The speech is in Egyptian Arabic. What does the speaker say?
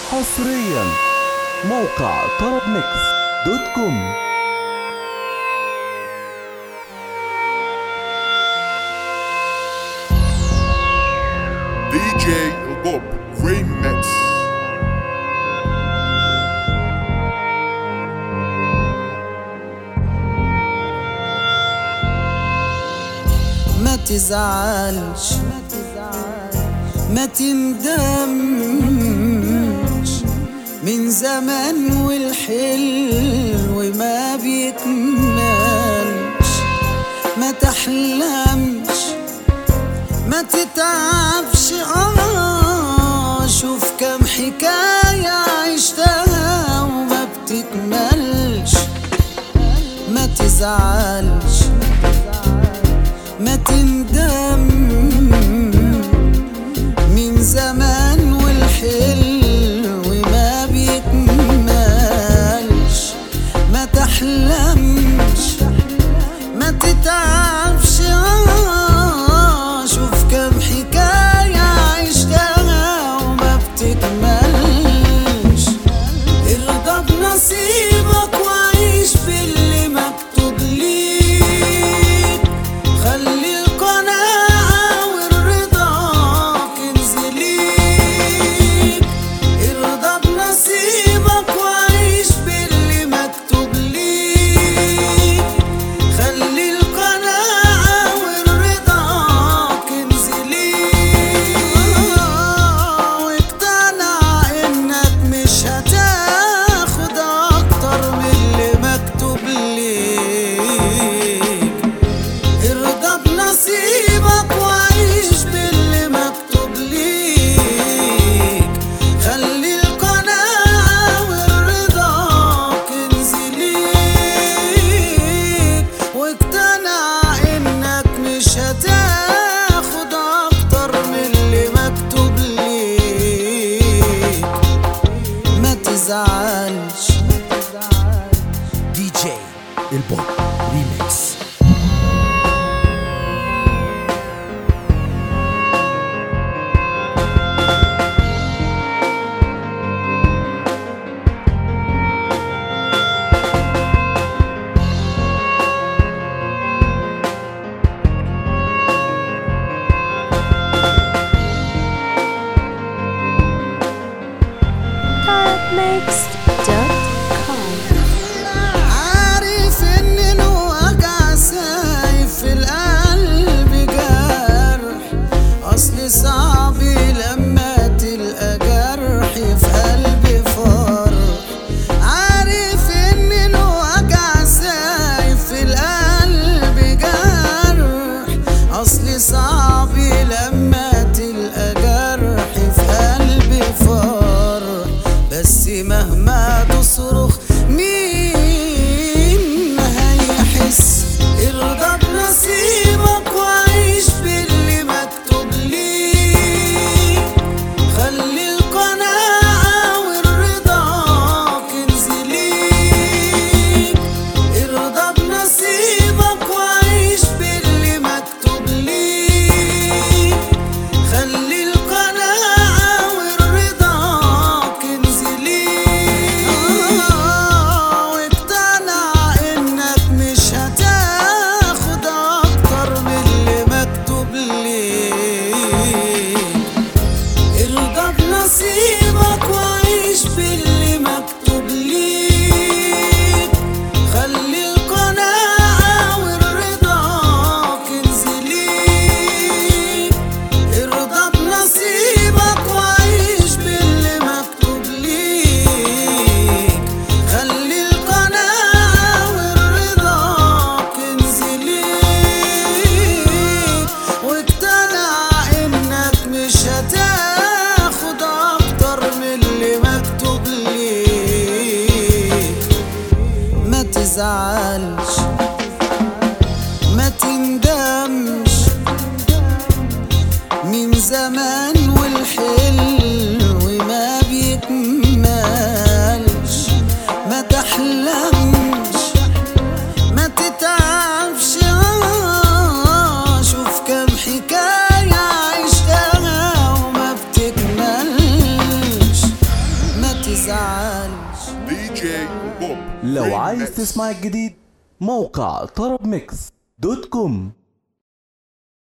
حصريا موقع طرب ميكس دوت كوم DJ Bob Remix ما تزعلش ما تندمش من زمان والحلو ما بيكملش ما تحلمش ما تتعبش اه شوف كم حكاية عشتها وما بتكملش ما تزعلش ما تندم من زمان والحلو ما بيكملش ما تحلمش ما تتعبش آه، شوف كم حكاية عشتها وما بتكملش ارضى بنصيبك وعيش باللي مكتوب ليك خلي القناعة والرضا كنز ليك ارضى بنصيبك وعيش باللي مكتوب ليك خلي القناعة والرضا كنز ليك واقتنع انك مش هتاخد اكتر من اللي مكتوب ليك ارضى بنصيبك وعيش باللي مكتوب ليك خلي القناعة والرضا كنز ليك واقتنع انك مش هتاخد اكتر من اللي مكتوب ليك ما تزعلش دي جي البوب ريميكس Mixed.com عارف ان الوجع سايف في القلب جرح اصل صعب لما تلقى جرح في قلبي فرح عارف ان الوجع سايف في القلب جرح اصل صعب لما تلقى جرح في قلبي فرح بس مهما تصرخ مين هيحس ارضى بنصيبك وعيش باللي مكتوب ليك خلي القناعة والرضا كنز ليك ارضى بنصيبك وعيش باللي مكتوب ليك خلي القناعة والرضا كنز ليك واقتنع انك مش هتاخد اكتر من اللي مكتوب ليك ارضى بنصيبك وعيش باللي مكتوب ليك خلي القناعة والرضا كنز ليك ارضى بنصيبك وعيش باللي مكتوب ليك خلي القناعة والرضا كنز ليك واقتنع انك مش هتاخد اكتر من اللي مكتوب ليك ما تزعلش ما تندمش من زمان والحلو ما بيكملش ما تحلمش ما تتعبش آه، شوف كم حكاية عشتها وما بتكملش تزعلش DJ Bob لو Remix. عايز تسمع الجديد موقع طرب ميكس دوت كوم